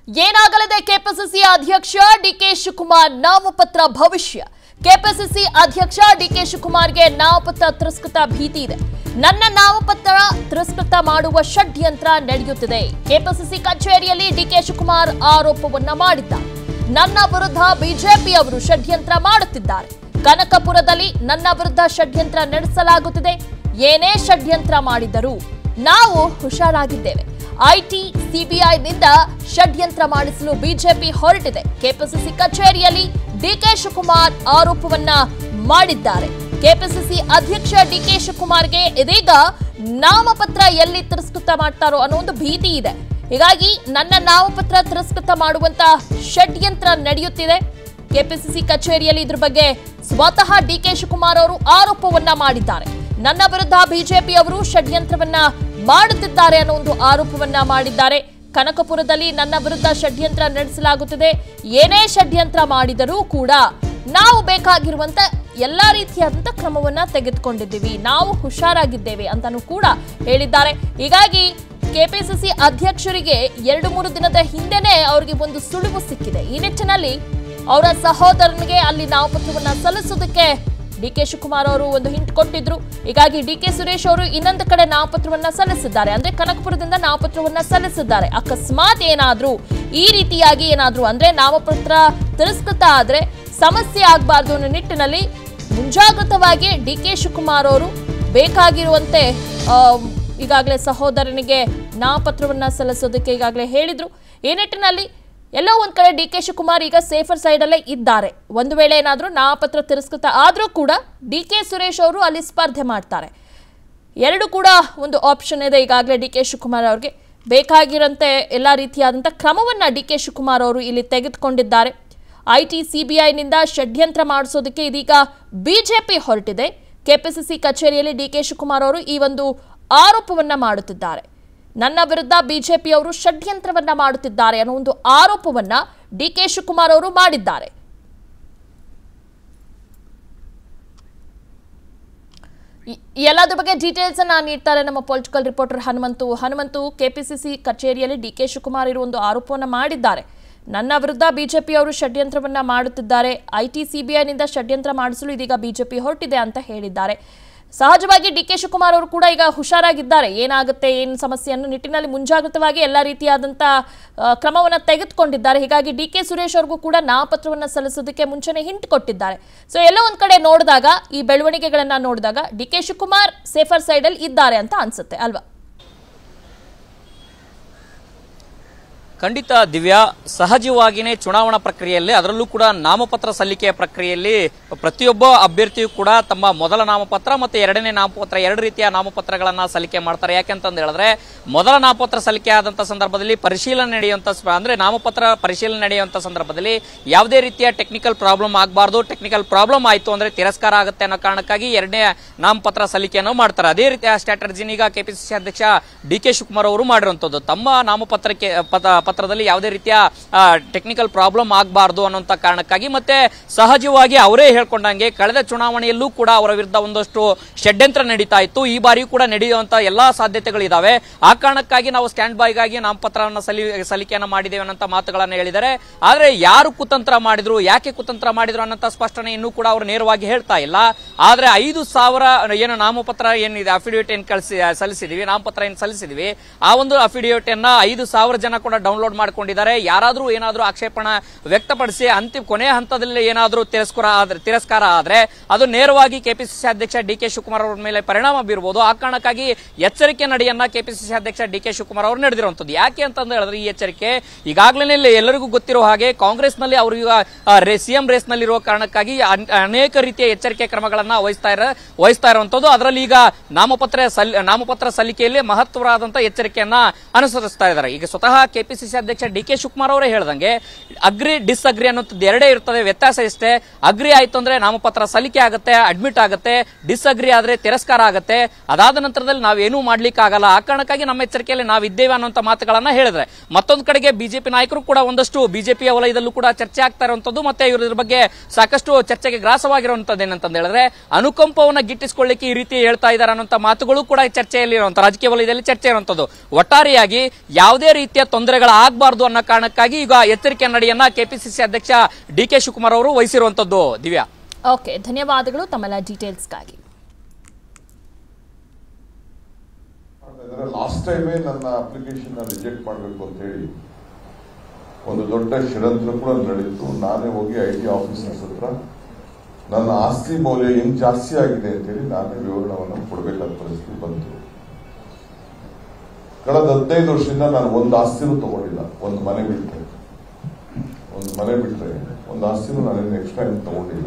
ಏನಾಗಲಿದೆ ಕೆಪಿಸಿಸಿ ಅಧ್ಯಕ್ಷ ಡಿಕೆ ಶಿವಕುಮಾರ್ ನಾಮಪತ್ರ ಭವಿಷ್ಯ ಕೆಪಿಸಿಸಿ ಅಧ್ಯಕ್ಷ ಡಿಕೆ ಶಿವಕುಮಾರ್ಗೆ ನಾಮಪತ್ರ ತಿರಸ್ಕೃತ ಭೀತಿ ಇದೆ ನನ್ನ ನಾಮಪತ್ರ ತಿರಸ್ಕೃತ ಮಾಡುವ ಷಡ್ಯಂತ್ರ ನಡೆಯುತ್ತಿದೆ ಕೆಪಿಸಿಸಿ ಕಚೇರಿಯಲ್ಲಿ ಡಿಕೆ ಶಿವಕುಮಾರ್ ಆರೋಪವನ್ನ ಮಾಡಿದ್ದಾರೆ ನನ್ನ ವಿರುದ್ಧ ಬಿಜೆಪಿಯವರು ಷಡ್ಯಂತ್ರ ಮಾಡುತ್ತಿದ್ದಾರೆ ಕನಕಪುರದಲ್ಲಿ ನನ್ನ ವಿರುದ್ಧ ಷಡ್ಯಂತ್ರ ನಡೆಸಲಾಗುತ್ತಿದೆ ಏನೇ ಷಡ್ಯಂತ್ರ ಮಾಡಿದರೂ ನಾವು ಹುಷಾರಾಗಿದ್ದೇವೆ ಐಟಿ ಸಿಬಿಐನಿಂದ ಷಡ್ಯಂತ್ರ ಮಾಡಿಸಲು ಬಿಜೆಪಿ ಹೊರಟಿದೆ ಕೆಪಿಸಿಸಿ ಕಚೇರಿಯಲ್ಲಿ ಡಿಕೆ ಶಿವಕುಮಾರ್ ಆರೋಪವನ್ನ ಮಾಡಿದ್ದಾರೆ ಕೆಪಿಸಿಸಿ ಅಧ್ಯಕ್ಷ ಡಿಕೆ ಶಿವಕುಮಾರ್ಗೆ ಇದೀಗ ನಾಮಪತ್ರ ಎಲ್ಲಿ ತಿರಸ್ಕೃತ ಮಾಡ್ತಾರೋ ಅನ್ನೋ ಒಂದು ಭೀತಿ ಇದೆ ಹೀಗಾಗಿ ನನ್ನ ನಾಮಪತ್ರ ತಿರಸ್ಕೃತ ಮಾಡುವಂತ ಷಡ್ಯಂತ್ರ ನಡೆಯುತ್ತಿದೆ ಕೆಪಿಸಿಸಿ ಕಚೇರಿಯಲ್ಲಿ ಇದ್ರ ಬಗ್ಗೆ ಸ್ವತಃ ಡಿಕೆ ಶಿವಕುಮಾರ್ ಅವರು ಆರೋಪವನ್ನ ಮಾಡಿದ್ದಾರೆ ನನ್ನ ವಿರುದ್ಧ ಬಿಜೆಪಿ ಅವರು ಷಡ್ಯಂತ್ರವನ್ನ ಮಾಡುತ್ತಿದ್ದಾರೆ ಅನ್ನೋ ಒಂದು ಆರೋಪವನ್ನ ಮಾಡಿದ್ದಾರೆ ಕನಕಪುರದಲ್ಲಿ ನನ್ನ ವಿರುದ್ಧ ಷಡ್ಯಂತ್ರ ನಡೆಸಲಾಗುತ್ತಿದೆ ಏನೇ ಷಡ್ಯಂತ್ರ ಮಾಡಿದರೂ ಕೂಡ ನಾವು ಬೇಕಾಗಿರುವಂತ ಎಲ್ಲಾ ರೀತಿಯಾದಂತ ಕ್ರಮವನ್ನ ತೆಗೆದುಕೊಂಡಿದ್ದೀವಿ ನಾವು ಹುಷಾರಾಗಿದ್ದೇವೆ ಅಂತಾನೂ ಕೂಡ ಹೇಳಿದ್ದಾರೆ ಹೀಗಾಗಿ ಕೆಪಿಸಿಸಿ ಅಧ್ಯಕ್ಷರಿಗೆ ಎರಡು ಮೂರು ದಿನದ ಹಿಂದೆನೆ ಅವರಿಗೆ ಒಂದು ಸುಳಿವು ಸಿಕ್ಕಿದೆ ಈ ನಿಟ್ಟಿನಲ್ಲಿ ಅವರ ಸಹೋದರನಿಗೆ ಅಲ್ಲಿ ನಾಮಪತ್ರವನ್ನ ಸಲ್ಲಿಸೋದಕ್ಕೆ ಡಿ ಕೆ ಶಿವಕುಮಾರ್ ಅವರು ಒಂದು ಹಿಂಟ್ ಕೊಟ್ಟಿದ್ರು ಹೀಗಾಗಿ ಡಿ ಕೆ ಸುರೇಶ್ ಅವರು ಇನ್ನೊಂದು ಕಡೆ ನಾಮಪತ್ರವನ್ನ ಸಲ್ಲಿಸಿದ್ದಾರೆ ಅಂದ್ರೆ ಕನಕಪುರದಿಂದ ನಾಮಪತ್ರವನ್ನ ಸಲ್ಲಿಸಿದ್ದಾರೆ ಅಕಸ್ಮಾತ್ ಏನಾದ್ರೂ ಈ ರೀತಿಯಾಗಿ ಏನಾದ್ರೂ ಅಂದ್ರೆ ನಾಮಪತ್ರ ತಿರಸ್ಕೃತ ಆದ್ರೆ ಸಮಸ್ಯೆ ಆಗಬಾರ್ದು ಅನ್ನೋ ನಿಟ್ಟಿನಲ್ಲಿ ಮುಂಜಾಗ್ರತವಾಗಿ ಡಿ ಕೆ ಶಿವಕುಮಾರ್ ಅವರು ಬೇಕಾಗಿರುವಂತೆ ಆ, ಈಗಾಗಲೇ ಸಹೋದರನಿಗೆ ನಾಮಪತ್ರವನ್ನ ಸಲ್ಲಿಸೋದಕ್ಕೆ ಈಗಾಗಲೇ ಹೇಳಿದ್ರು ಈ ನಿಟ್ಟಿನಲ್ಲಿ ಎಲ್ಲೋ ಒಂದ್ ಕಡೆ ಡಿ ಕೆ ಶಿವಕುಮಾರ್ ಈಗ ಸೇಫರ್ ಸೈಡ್ ಅಲ್ಲೇ ಇದ್ದಾರೆ ಒಂದು ವೇಳೆ ಏನಾದ್ರೂ ನಾಮಪತ್ರ ತಿರಸ್ಕೃತ ಆದ್ರೂ ಕೂಡ ಡಿ ಕೆ ಸುರೇಶ್ ಅವರು ಅಲ್ಲಿ ಸ್ಪರ್ಧೆ ಮಾಡ್ತಾರೆ ಎರಡು ಕೂಡ ಒಂದು ಆಪ್ಷನ್ ಇದೆ ಈಗಾಗಲೇ ಡಿ ಕೆ ಶಿವಕುಮಾರ್ ಅವ್ರಿಗೆ ಬೇಕಾಗಿರಂತೆ ಎಲ್ಲ ರೀತಿಯಾದಂಥ ಕ್ರಮವನ್ನ ಡಿ ಕೆ ಶಿವಕುಮಾರ್ ಅವರು ಇಲ್ಲಿ ತೆಗೆದುಕೊಂಡಿದ್ದಾರೆ ಐ ಟಿ ಸಿಬಿಐನಿಂದ ಷಡ್ಯಂತ್ರ ಮಾಡಿಸೋದಕ್ಕೆ ಇದೀಗ ಬಿಜೆಪಿ ಹೊರಟಿದೆ ಕೆಪಿಸಿಸಿ ಕಚೇರಿಯಲ್ಲಿ ಡಿ ಕೆ ಶಿವಕುಮಾರ್ ಅವರು ಈ ಒಂದು ಆರೋಪವನ್ನ ಮಾಡುತ್ತಿದ್ದಾರೆ ನನ್ನ ವಿರುದ್ಧ ಬಿಜೆಪಿಯವರು ಷಡ್ಯಂತ್ರವನ್ನ ಮಾಡುತ್ತಿದ್ದಾರೆ ಅನ್ನೋ ಒಂದು ಆರೋಪವನ್ನ ಡಿ ಕೆ ಶಿವಕುಮಾರ್ ಅವರು ಮಾಡಿದ್ದಾರೆ ಈ- ಈ ಎಲ್ಲದ್ರ ಬಗ್ಗೆ ಡೀಟೇಲ್ಸ್ ಅನ್ನ ನೀಡ್ತಾರೆ ನಮ್ಮ political reporter Hanumanthu Hanumanthu KPCC ಕಚೇರಿಯಲ್ಲಿ ಡಿ ಕೆ ಶಿವಕುಮಾರ್ ಇರುವ ಒಂದು ಆರೋಪವನ್ನ ಮಾಡಿದ್ದಾರೆ ನನ್ನ ವಿರುದ್ಧ ಬಿಜೆಪಿಯವರು ಷಡ್ಯಂತ್ರವನ್ನ ಮಾಡುತ್ತಿದ್ದಾರೆ ಐ ಟಿ ಸಿಬಿಐನಿಂದ ಷಡ್ಯಂತ್ರ ಮಾಡಿಸಲು ಇದೀಗ ಬಿಜೆಪಿ ಹೊರಟಿದೆ ಅಂತ ಹೇಳಿದ್ದಾರೆ ಸಹಜವಾಗಿ ಡಿ ಕೆ ಶಿವಕುಮಾರ್ ಅವರು ಕೂಡ ಈಗ ಹುಷಾರಾಗಿದ್ದಾರೆ ಏನಾಗುತ್ತೆ ಏನು ಸಮಸ್ಯೆ ಅನ್ನೋ ನಿಟ್ಟಿನಲ್ಲಿ ಮುಂಜಾಗ್ರತವಾಗಿ ಎಲ್ಲ ರೀತಿಯಾದಂಥ ಆ, ಕ್ರಮವನ್ನ ತೆಗೆದುಕೊಂಡಿದ್ದಾರೆ ಹೀಗಾಗಿ ಡಿ ಕೆ ಸುರೇಶ್ ಅವ್ರಿಗೂ ಕೂಡ ನಾಮಪತ್ರವನ್ನ ಸಲ್ಲಿಸೋದಕ್ಕೆ ಮುಂಚೆನೆ ಹಿಂಟ್ ಕೊಟ್ಟಿದ್ದಾರೆ ಸೊ ಎಲ್ಲೋ ಒಂದ್ ಕಡೆ ನೋಡಿದಾಗ ಈ ಬೆಳವಣಿಗೆಗಳನ್ನ ನೋಡಿದಾಗ D K Shivakumar safer side ಅಲ್ಲಿ ಇದ್ದಾರೆ ಅಂತ ಅನ್ಸುತ್ತೆ ಅಲ್ವಾ ಖಂಡಿತ ದಿವ್ಯಾ ಸಹಜವಾಗಿಯೇ ಚುನಾವಣಾ ಪ್ರಕ್ರಿಯೆಯಲ್ಲಿ ಅದರಲ್ಲೂ ಕೂಡ ನಾಮಪತ್ರ ಸಲ್ಲಿಕೆಯ ಪ್ರಕ್ರಿಯೆಯಲ್ಲಿ ಪ್ರತಿಯೊಬ್ಬ ಅಭ್ಯರ್ಥಿಯು ಕೂಡ ತಮ್ಮ ಮೊದಲ ನಾಮಪತ್ರ ಮತ್ತು ಎರಡನೇ ನಾಮಪತ್ರ ಎರಡು ರೀತಿಯ ನಾಮಪತ್ರಗಳನ್ನ ಸಲ್ಲಿಕೆ ಮಾಡ್ತಾರೆ ಯಾಕೆಂತಂದು ಹೇಳಿದ್ರೆ ಮೊದಲ ನಾಮಪತ್ರ ಸಲ್ಲಿಕೆ ಆದಂತ ಸಂದರ್ಭದಲ್ಲಿ ಪರಿಶೀಲನೆ ನಡೆಯುವಂತ ಸ್ಪ- ಅಂದ್ರೆ ನಾಮಪತ್ರ ಪರಿಶೀಲನೆ ನಡೆಯುವಂತ ಸಂದರ್ಭದಲ್ಲಿ ಯಾವುದೇ ರೀತಿಯ ಟೆಕ್ನಿಕಲ್ ಪ್ರಾಬ್ಲಮ್ ಆಗಬಾರ್ದು ಟೆಕ್ನಿಕಲ್ ಪ್ರಾಬ್ಲಮ್ ಆಯಿತು ಅಂದ್ರೆ ತಿರಸ್ಕಾರ ಆಗುತ್ತೆ ಅನ್ನೋ ಕಾರಣಕ್ಕಾಗಿ ಎರಡನೇ ನಾಮಪತ್ರ ಸಲ್ಲಿಕೆಯನ್ನು ಮಾಡ್ತಾರೆ ಅದೇ ರೀತಿಯ ಸ್ಟ್ರಾಟಜಿನ ಈಗ ಕೆಪಿಸಿಸಿ ಅಧ್ಯಕ್ಷ ಡಿ ಕೆ ಶಿವಕುಮಾರ್ ಅವರು ಮಾಡಿರುವಂತದ್ದು ತಮ್ಮ ನಾಮಪತ್ರಕ್ಕೆ ಪತ- ಪತ್ರದಲ್ಲಿ ಯಾವುದೇ ರೀತಿಯ ಟೆಕ್ನಿಕಲ್ ಪ್ರಾಬ್ಲಮ್ ಆಗಬಾರ್ದು ಅನ್ನೋಂಥ ಕಾರಣಕ್ಕಾಗಿ ಮತ್ತೆ ಸಹಜವಾಗಿ ಅವರೇ ಹೇಳ್ಕೊಂಡಂಗೆ ಕಳೆದ ಚುನಾವಣೆಯಲ್ಲೂ ಕೂಡ ಅವರ ವಿರುದ್ಧ ಒಂದಷ್ಟು ಷಡ್ಯಂತ್ರ ನಡೀತಾ ಇತ್ತು ಈ ಬಾರಿಯೂ ಕೂಡ ನಡೆಯುವಂತ ಎಲ್ಲಾ ಸಾಧ್ಯತೆಗಳಿದಾವೆ ಆ ಕಾರಣಕ್ಕಾಗಿ ನಾವು ಸ್ಟ್ಯಾಂಡ್ ಬೈಗಾಗಿ ನಾಮಪತ್ರವನ್ನು ಸಲ್ಲಿ ಸಲ್ಲಿಕೆಯನ್ನು ಮಾಡಿದ್ದೇವೆ ಅನ್ನೋ ಮಾತುಗಳನ್ನು ಹೇಳಿದ್ದಾರೆ ಆದ್ರೆ ಯಾರು ಕುತಂತ್ರ ಮಾಡಿದ್ರು ಯಾಕೆ ಕುತಂತ್ರ ಮಾಡಿದ್ರು ಅನ್ನೋಂಥ ಸ್ಪಷ್ಟನೆ ಇನ್ನೂ ಕೂಡ ಅವರು ನೇರವಾಗಿ ಹೇಳ್ತಾ ಇಲ್ಲ ಆದ್ರೆ ಐದು ಸಾವಿರ ಏನು ನಾಮಪತ್ರ ಏನಿದೆ ಅಫಿಡವಿಟ್ ಏನ್ ಕಳಿಸಿ ಸಲ್ಲಿಸಿದೀವಿ ನಾಮಪತ್ರ ಏನ್ ಸಲ್ಲಿಸಿದೀವಿ ಆ ಒಂದು ಅಫಿಡವಿಟ್ ಅನ್ನ ಐದು ಸಾವಿರ ಜನ ಕೂಡ ಡೌನ್ಲೋಡ್ ಮಾಡ್ಕೊಂಡಿದ್ದಾರೆ ಯಾರಾದ್ರೂ ಏನಾದ್ರೂ ಆಕ್ಷೇಪಣ ವ್ಯಕ್ತಪಡಿಸಿ ಅಂತಿಮ ಕೊನೆಯ ಹಂತದಲ್ಲಿ ಏನಾದ್ರೂ ತಿರಸ್ಕಾರ ಆದ್ರೆ ತಿರಸ್ಕಾರ ಆದ್ರೆ ಅದು ನೇರವಾಗಿ ಕೆಪಿಸಿಸಿ ಅಧ್ಯಕ್ಷ ಡಿ ಕೆ ಶಿವಕುಮಾರ್ ಅವರ ಮೇಲೆ ಪರಿಣಾಮ ಬೀರಬಹುದು ಆ ಕಾರಣಕ್ಕಾಗಿ ಎಚ್ಚರಿಕೆ ನಡೆಯನ್ನ ಕೆಪಿಸಿಸಿ ಅಧ್ಯಕ್ಷ ಡಿ ಕೆ ಶಿವಕುಮಾರ್ ಅವರು ನಡೆದಿರುವಂತದ್ದು ಯಾಕೆ ಅಂತಂದು ಹೇಳಿದ್ರೆ ಈ ಎಚ್ಚರಿಕೆ ಈಗಾಗಲೇ ಎಲ್ಲರಿಗೂ ಗೊತ್ತಿರೋ ಹಾಗೆ ಕಾಂಗ್ರೆಸ್ನಲ್ಲಿ ಅವರು ಈಗ ಸಿಎಂ ರೇಸ್ ನಲ್ಲಿ ಇರುವ ಕಾರಣಕ್ಕಾಗಿ ಅನ್- ಅನೇಕ ರೀತಿಯ ಎಚ್ಚರಿಕೆ ಕ್ರಮಗಳನ್ನ ವಹಿಸ್ತಾ ಇರ ವಹಿಸ್ತಾ ಇರುವಂತದ್ದು ಅದರಲ್ಲಿ ಈಗ ನಾಮಪತ್ರ ಸಲ್- ನಾಮಪತ್ರ ಸಲ್ಲಿಕೆಯಲ್ಲಿ ಮಹತ್ವವಾದಂತಹ ಎಚ್ಚರಿಕೆಯನ್ನ ಅನುಸರಿಸ್ತಾ ಇದ್ದಾರೆ ಈಗ ಸ್ವತಃ ಕೆಪಿಸಿಸಿ ಅಧ್ಯಕ್ಷ ಡಿ ಕೆ ಶಿವಕುಮಾರ್ ಅವರೇ ಹೇಳ್ದಂಗೆ ಅಗ್ರಿ ಡಿಸ್ಅಗ್ರಿ ಅನ್ನೋದು ಎರಡೇ ಇರ್ತದೆ ವ್ಯತ್ಯಾಸ ಇಷ್ಟೇ ಅಗ್ರಿ ಆಯ್ತು ಅಂದ್ರೆ ನಾಮಪತ್ರ ಸಲ್ಲಿಕೆ ಆಗುತ್ತೆ ಅಡ್ಮಿಟ್ ಆಗುತ್ತೆ ಡಿಸ್ಅಗ್ರಿ ಆದ್ರೆ ತಿರಸ್ಕಾರ ಆಗುತ್ತೆ ಅದಾದ ನಂತರದಲ್ಲಿ ನಾವೇನೂ ಮಾಡ್ಲಿಕ್ಕೆ ಆಗಲ್ಲ ಆ ಕಾರಣಕ್ಕಾಗಿ ನಮ್ಮ ಎಚ್ಚರಿಕೆಯಲ್ಲಿ ನಾವಿದ್ದೇವೆ ಅನ್ನುವಂತ ಮಾತುಗಳನ್ನ ಹೇಳಿದ್ರೆ ಮತ್ತೊಂದು ಕಡೆಗೆ ಬಿಜೆಪಿ ನಾಯಕರು ಕೂಡ ಒಂದಷ್ಟು ಬಿಜೆಪಿಯ ವಲಯದಲ್ಲೂ ಕೂಡ ಚರ್ಚೆ ಆಗ್ತಾ ಇರುವಂತದ್ದು ಮತ್ತೆ ಇವ್ರ ಬಗ್ಗೆ ಸಾಕಷ್ಟು ಚರ್ಚೆಗೆ ಗ್ರಾಸವಾಗಿರುವಂತದ್ದು ಏನಂತಂದ ಹೇಳಿದ್ರೆ ಅನುಕಂಪವನ್ನ ಗಿಟ್ಟಿಸಿಕೊಳ್ಳಿಕ್ಕೆ ಈ ರೀತಿ ಹೇಳ್ತಾ ಇದ್ದಾರೆ ಅನ್ನುವಂತ ಮಾತುಗಳು ಕೂಡ ಈ ಚರ್ಚೆಯಲ್ಲಿ ಇರುವಂತ ರಾಜಕೀಯ ವಲಯದಲ್ಲಿ ಚರ್ಚೆ ಇರುವಂತದ್ದು ಒಟ್ಟಾರೆಯಾಗಿ ಯಾವುದೇ ರೀತಿಯ ತೊಂದರೆಗಳ ಆಗಬಾರ್ದು ಅನ್ನೋ ಕಾರಣಕ್ಕಾಗಿ ಈಗ ಎಚ್ಚರಿಕೆ ನಡೆಯನ್ನ ಕೆಪಿಸಿಸಿ ಅಧ್ಯಕ್ಷ ಡಿ ಕೆ ಶಿವಕುಮಾರ್ ಅವರು ವಹಿಸಿರುವಂತದ್ದು ದಿವ್ಯಾ ಓಕೆ ಧನ್ಯವಾದಗಳು ತಮ್ಮೆಲ್ಲ ಡೀಟೇಲ್ಸ್ಗಾಗಿ ಲಾಸ್ಟ್ ಟೈಮೇ ನನ್ನ ಅಪ್ಲಿಕೇಶನ್ ರಿಜೆಕ್ಟ್ ಮಾಡಬೇಕು ಅಂತ ಹೇಳಿ ಒಂದು ದೊಡ್ಡ ಷಡ್ಯಂತ್ರ ಕೂಡ ನಡೀತು ನಾನೇ ಹೋಗಿ ಐ ಟಿ ಆಫೀಸರ್ಸ್ ಹತ್ರ ನನ್ನ ಆಸ್ತಿ ಮೌಲ್ಯ ಹೆಂಗ್ ಜಾಸ್ತಿ ಆಗಿದೆ ಅಂತ ಹೇಳಿ ನಾನೇ ವಿವರಣವನ್ನು ಕೊಡಬೇಕಾದ ಪರಿಸ್ಥಿತಿ ಬಂತು ಕಳೆದ ಹದಿನೈದು ವರ್ಷದಿಂದ ನಾನು ಒಂದು ಆಸ್ತಿನೂ ತಗೊಂಡಿಲ್ಲ ಒಂದು ಮನೆ ಬಿಟ್ಟರೆ ಒಂದು ಮನೆ ಬಿಟ್ಟರೆ ಒಂದು ಆಸ್ತಿನೂ ನಾನೇನು ಎಕ್ಸ್ಟ್ರಾ ಏನು ತಗೊಂಡಿಲ್ಲ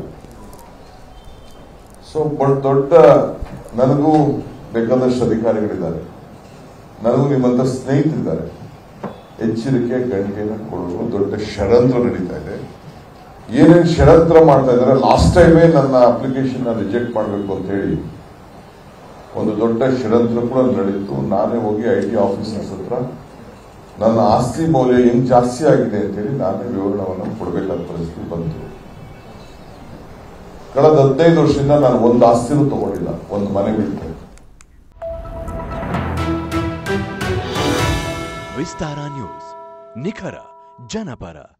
ಸೊ ಬಟ್ ದೊಡ್ಡ ನನಗೂ ಬೇಕಾದಷ್ಟು ಅಧಿಕಾರಿಗಳಿದ್ದಾರೆ ನನಗೂ ನಿಮ್ಮಂತ ಸ್ನೇಹಿತರಿದ್ದಾರೆ ಎಚ್ಚರಿಕೆ ಗಂಟೆಯನ್ನು ಕೊಡುವ ದೊಡ್ಡ ಷಡ್ಯಂತ್ರ ನಡೀತಾ ಇದೆ ಏನೇನು ಷಡ್ಯಂತ್ರ ಮಾಡ್ತಾ ಇದ್ದಾರೆ ಲಾಸ್ಟ್ ಟೈಮೇ ನನ್ನ ಅಪ್ಲಿಕೇಶನ್ ರಿಜೆಕ್ಟ್ ಮಾಡಬೇಕು ಅಂತ ಹೇಳಿ ಒಂದು ದೊಡ್ಡ ಷಡ್ಯಂತ್ರ ಕೂಡ ನಡೀತು ನಾನೇ ಹೋಗಿ ಐ ಟಿ ಆಫೀಸರ್ಸ್ ಹತ್ರ ನನ್ನ ಆಸ್ತಿ ಮೌಲ್ಯ ಹೆಂಗ್ ಜಾಸ್ತಿ ಆಗಿದೆ ಅಂತ ಹೇಳಿ ನಾನೇ ವಿವರಣವನ್ನು ಕೊಡಬೇಕಾದ ಪರಿಸ್ಥಿತಿ ಬಂತು ಕಳೆದ ಹದಿನೈದು ವರ್ಷದಿಂದ ನಾನು ಒಂದು ಆಸ್ತಿನೂ ತಗೊಂಡಿಲ್ಲ ಒಂದು ಮನೆ ಬಿಟ್ಟರೆ ವಿಸ್ತಾರ ನ್ಯೂಸ್ ನಿಖರ ಜನಪರ